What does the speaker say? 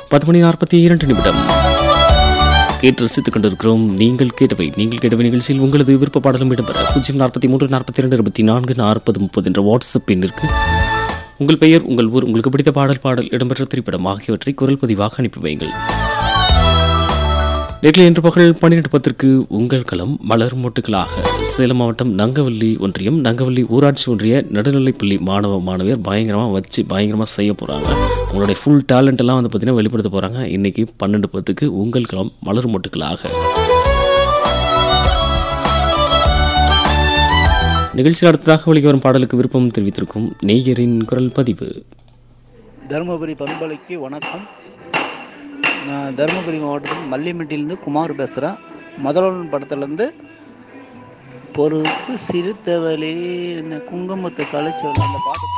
பத்து மணி நாற்பத்தி இரண்டு நிமிடம் கேட்டு ரசித்துக் கொண்டிருக்கிறோம் நீங்கள் கேட்டவை நீங்கள் கேட்டவை நிகழ்ச்சியில் உங்களது விருப்ப பாடலும் இடம்பெற பூஜ்ஜியம் நாற்பத்தி மூன்று நாற்பத்தி இரண்டு இருபத்தி நான்கு நாற்பது முப்பது என்ற வாட்ஸ்அப் எண்ணிற்கு உங்கள் பெயர் உங்கள் ஊர் உங்களுக்கு பிடித்த பாடல் பாடல் இடம்பெற்ற திரைப்படம் ஆகியவற்றை குரல் பதிவாக அனுப்பி வையுங்கள் நேற்று இன்று பகல் பன்னிரண்டு பத்திற்கு உங்கள் களம் மலர் மொட்டுகளாக சேலம் மாவட்டம் நங்கவல்லி ஒன்றியம் நங்கவல்லி ஊராட்சி ஒன்றிய நடுநிலைப்பள்ளி மாணவ மாணவியர் பயங்கரமாக வச்சு பயங்கரமாக செய்ய போகிறாங்க உங்களுடைய ஃபுல் டேலண்ட் எல்லாம் வந்து பார்த்தீங்கன்னா வெளிப்படுத்த போகிறாங்க இன்னைக்கு பன்னெண்டு பத்துக்கு உங்கள் களம் மலர் மொட்டுகளாக நிகழ்ச்சியில் அடுத்ததாக ஒழிக்க வரும் பாடலுக்கு விருப்பம் தெரிவித்திருக்கும் நேயரின் குரல் பதிவு தருமபுரி பண்பலைக்கு வணக்கம் நான் தருமபுரி மாவட்டத்தில் மல்லிமெட்டிலேருந்து குமார் பேசுகிறேன் முதல்வன் படத்துலேருந்து பொறுத்து சிறுத்தவளே என்ன குங்குமத்தை கழிச்சு அந்த பாட்டு